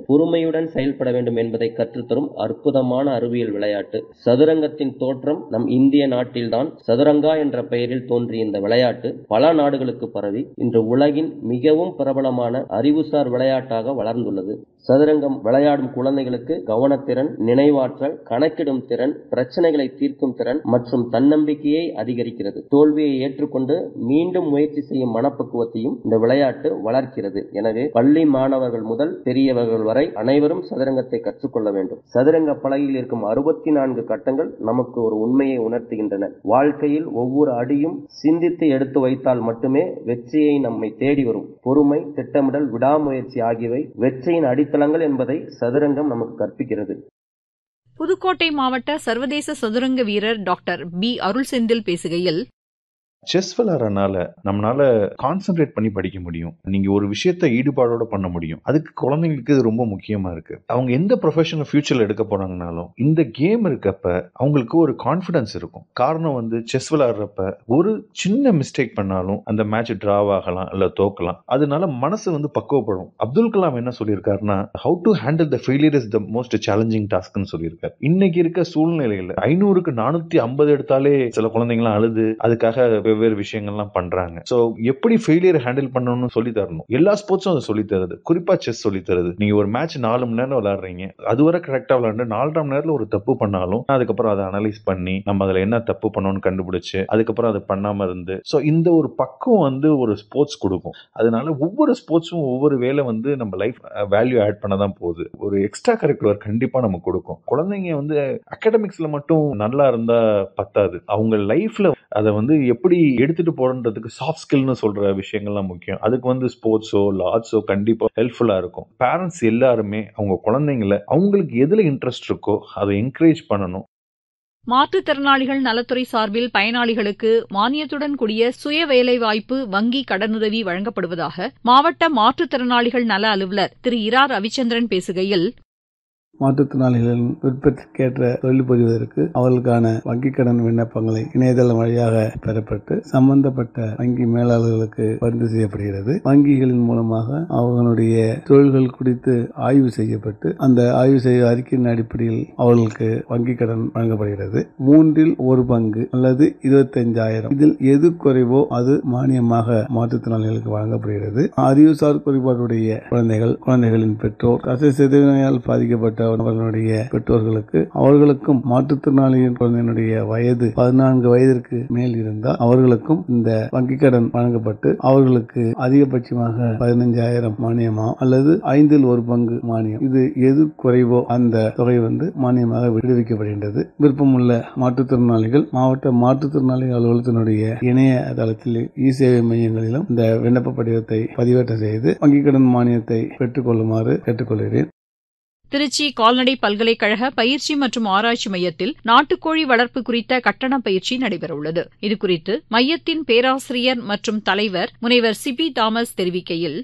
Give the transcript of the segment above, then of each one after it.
பொறுமையுடன் செயல்பட வேண்டும் என்பதை கற்றுத்தரும் அற்புதமான அறிவியல் விளையாட்டு சதுரங்கத்தின் தோற்றம் நம் இந்திய நாட்டில்தான் சதுரங்கா என்ற பெயரில் தோன்றிய இந்த விளையாட்டு பல நாடுகளுக்கு பரவி இன்று உலகின் மிகவும் பிரபலமான அறிவுசார் விளையாட்டாக வளர்ந்துள்ளது சதுரங்கம் விளையாடும் குழந்தைகளுக்கு கவனத்திறன் நினைவாற்றல் கணக்கிடும் திறன் பிரச்சனைகளை தீர்க்கும் திறன் மற்றும் தன்னம்பிக்கையை அதிகரிக்கிறது தோல்வியை ஏற்றுக்கொண்டு மீண்டும் முயற்சி செய்யும் மனப்பக்குவத்தையும் இந்த விளையாட்டு வளர்க்கிறது எனவே பள்ளி மாணவர்கள் முதல் பெரியவர்கள் வரை அனைவரும் சதுரங்கத்தை கற்றுக்கொள்ள வேண்டும் சதுரங்க பலகையில் இருக்கும் அறுபத்தி நான்கு கட்டங்கள் நமக்கு ஒரு உண்மையை உணர்த்துகின்றன வாழ்க்கையில் ஒவ்வொரு அடியும் சிந்தித்து எடுத்து வைத்தால் மட்டுமே வெற்றியை நம்மை தேடி வரும் பொறுமை திட்டமிடல் விடாமுயற்சி ஆகியவை வெற்றியின் அடித்தளங்கள் என்பதை சதுரங்கம் நமக்கு கற்பிக்கிறது புதுக்கோட்டை மாவட்ட சர்வதேச சதுரங்க வீரர் டாக்டர் பி அருள் செந்தில் பேசுகையில் செஸ் விளையாடுறதுனால நம்மளால கான்சென்ட்ரேட் பண்ணி படிக்க முடியும் நீங்க ஒரு விஷயத்த ஈடுபாடோட பண்ண முடியும் அதுக்கு குழந்தைங்களுக்கு இது ரொம்ப முக்கியமா இருக்கு அவங்க எந்த ப்ரொஃபஷனல் ஃபியூச்சர்ல எடுக்க போறாங்கனாலும் இந்த கேம் இருக்கப்ப அவங்களுக்கு ஒரு கான்ஃபிடன்ஸ் இருக்கும் காரணம் வந்து செஸ் விளையாடுறப்ப ஒரு சின்ன மிஸ்டேக் பண்ணாலும் அந்த மேட்ச் டிராவ் ஆகலாம் இல்ல தோக்கலாம் அதனால மனசு வந்து பக்குவப்படும் அப்துல் கலாம் என்ன சொல்லியிருக்காருன்னா how to handle the failure is the most challenging டாஸ்க்னு சொல்லியிருக்காரு இன்னைக்கு இருக்க சூழ்நிலையில ஐநூறுக்கு நானூத்தி ஐம்பது எடுத்தாலே சில குழந்தைங்களாம் அழுது அதுக்காக வெவ்வேறு விஷயங்கள்லாம் பண்றாங்க சோ எப்படி ஃபெயிலியர் ஹேண்டில் பண்ணணும்னு சொல்லி தரணும் எல்லா ஸ்போர்ட்ஸும் அதை சொல்லி தருது குறிப்பா செஸ் சொல்லி தருது நீங்க ஒரு மேட்ச் நாலு மணி நேரம் விளையாடுறீங்க அதுவரை கரெக்டா விளையாண்டு நாலரை மணி நேரத்துல ஒரு தப்பு பண்ணாலும் அதுக்கப்புறம் அதை அனலைஸ் பண்ணி நம்ம அதுல என்ன தப்பு பண்ணணும்னு கண்டுபிடிச்சு அதுக்கப்புறம் அதை பண்ணாம இருந்து சோ இந்த ஒரு பக்குவம் வந்து ஒரு ஸ்போர்ட்ஸ் கொடுக்கும் அதனால ஒவ்வொரு ஸ்போர்ட்ஸும் ஒவ்வொரு வேலை வந்து நம்ம லைஃப் வேல்யூ ஆட் பண்ண தான் போகுது ஒரு எக்ஸ்ட்ரா கரிக்குலர் கண்டிப்பா நம்ம கொடுக்கும் குழந்தைங்க வந்து அகாடமிக்ஸ்ல மட்டும் நல்லா இருந்தா பத்தாது அவங்க லைஃப்ல அதை வந்து எப்படி எடுத்துட்டு போறன்றதுக்கு சாஃப்ட் ஸ்கில்னு சொல்ற விஷயங்கள்லாம் முக்கியம் அதுக்கு வந்து ஸ்போர்ட்ஸோ ஆர்ட்ஸோ கண்டிப்பா ஹெல்ப்ஃபுல்லா இருக்கும் பேரண்ட்ஸ் எல்லாருமே அவங்க குழந்தைங்கள அவங்களுக்கு எதுல இன்ட்ரெஸ்ட் இருக்கோ அதை என்கரேஜ் பண்ணணும் மாற்றுத்திறனாளிகள் நலத்துறை சார்பில் பயனாளிகளுக்கு மானியத்துடன் கூடிய சுய வேலைவாய்ப்பு வங்கி கடனுதவி வழங்கப்படுவதாக மாவட்ட மாற்றுத்திறனாளிகள் நல அலுவலர் திரு இரா ரவிச்சந்திரன் பேசுகையில் மாற்றுத்திறனாளிகளின் விருப்பத்திற்கேற்ற தொழில் புரிவதற்கு அவர்களுக்கான வங்கிக் கடன் விண்ணப்பங்களை இணையதளம் வழியாக பெறப்பட்டு சம்பந்தப்பட்ட வங்கி மேலாளர்களுக்கு பரிந்து செய்யப்படுகிறது வங்கிகளின் மூலமாக அவர்களுடைய தொழில்கள் குறித்து ஆய்வு செய்யப்பட்டு அந்த ஆய்வு செய்த அறிக்கையின் அடிப்படையில் அவர்களுக்கு வங்கிக் கடன் வழங்கப்படுகிறது மூன்றில் ஒரு பங்கு அல்லது இருபத்தஞ்சாயிரம் இதில் எது குறைவோ அது மானியமாக மாற்றுத்திறனாளிகளுக்கு வழங்கப்படுகிறது அறிவுசார் குறைபாடுடைய குழந்தைகள் குழந்தைகளின் பெற்றோர் தசை சிதைவினையால் பாதிக்கப்பட்ட அவர்களுடைய பெற்றோர்களுக்கு அவர்களுக்கும் மாற்றுத்திறனாளியின் குழந்தையினுடைய வயது பதினான்கு வயதிற்கு மேல் இருந்தால் அவர்களுக்கும் இந்த வங்கிக் கடன் வழங்கப்பட்டு அவர்களுக்கு அதிகபட்சமாக பதினஞ்சாயிரம் மானியமா அல்லது ஐந்தில் ஒரு பங்கு மானியம் இது எது குறைவோ அந்த தொகை வந்து மானியமாக விடுவிக்கப்படுகின்றது விருப்பமுள்ள மாற்றுத்திறனாளிகள் மாவட்ட மாற்றுத்திறனாளிகள் அலுவலகத்தினுடைய இணைய தளத்தில் இ சேவை மையங்களிலும் இந்த விண்ணப்ப படிவத்தை பதிவேற்றம் செய்து வங்கிக் கடன் மானியத்தை பெற்றுக் கொள்ளுமாறு கேட்டுக்கொள்கிறேன் திருச்சி கால்நடை பல்கலைக்கழக பயிற்சி மற்றும் ஆராய்ச்சி மையத்தில் நாட்டுக்கோழி வளர்ப்பு குறித்த கட்டண பயிற்சி நடைபெறவுள்ளது இதுகுறித்து மையத்தின் பேராசிரியர் மற்றும் தலைவர் முனைவர் சிபி தாமஸ் தெரிவிக்கையில்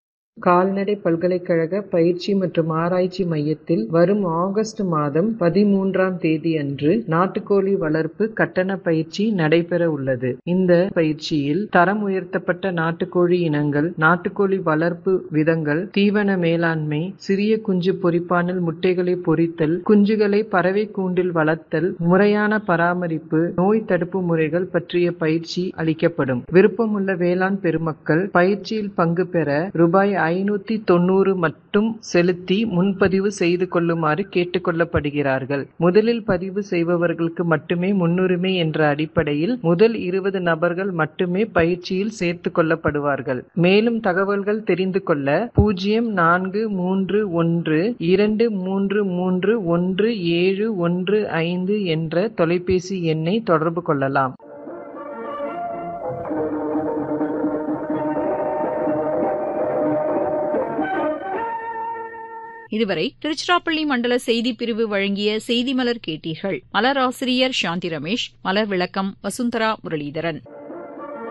கால்நடை பல்கலைக்கழக பயிற்சி மற்றும் ஆராய்ச்சி மையத்தில் வரும் ஆகஸ்ட் மாதம் பதிமூன்றாம் தேதி அன்று நாட்டுக்கோழி வளர்ப்பு கட்டண பயிற்சி நடைபெற உள்ளது இந்த பயிற்சியில் தரம் உயர்த்தப்பட்ட நாட்டுக்கோழி இனங்கள் நாட்டுக்கோழி வளர்ப்பு விதங்கள் தீவன மேலாண்மை சிறிய குஞ்சு பொரிப்பானில் முட்டைகளை பொரித்தல் குஞ்சுகளை பறவை கூண்டில் வளர்த்தல் முறையான பராமரிப்பு நோய் தடுப்பு முறைகள் பற்றிய பயிற்சி அளிக்கப்படும் விருப்பமுள்ள வேளாண் பெருமக்கள் பயிற்சியில் பங்கு பெற ரூபாய் ஐநூத்தி தொண்ணூறு மட்டும் செலுத்தி முன்பதிவு செய்து கொள்ளுமாறு கேட்டுக்கொள்ளப்படுகிறார்கள் முதலில் பதிவு செய்பவர்களுக்கு மட்டுமே முன்னுரிமை என்ற அடிப்படையில் முதல் இருபது நபர்கள் மட்டுமே பயிற்சியில் சேர்த்து கொள்ளப்படுவார்கள் மேலும் தகவல்கள் தெரிந்து கொள்ள பூஜ்ஜியம் நான்கு மூன்று ஒன்று இரண்டு மூன்று மூன்று ஒன்று ஏழு ஒன்று ஐந்து என்ற தொலைபேசி எண்ணை தொடர்பு கொள்ளலாம் இதுவரை திருச்சிராப்பள்ளி மண்டல செய்திப் பிரிவு வழங்கிய செய்தி மலர் கேட்டீர்கள் மலர் ஆசிரியர் சாந்தி ரமேஷ் மலர் விளக்கம் வசுந்தரா முரளிதரன்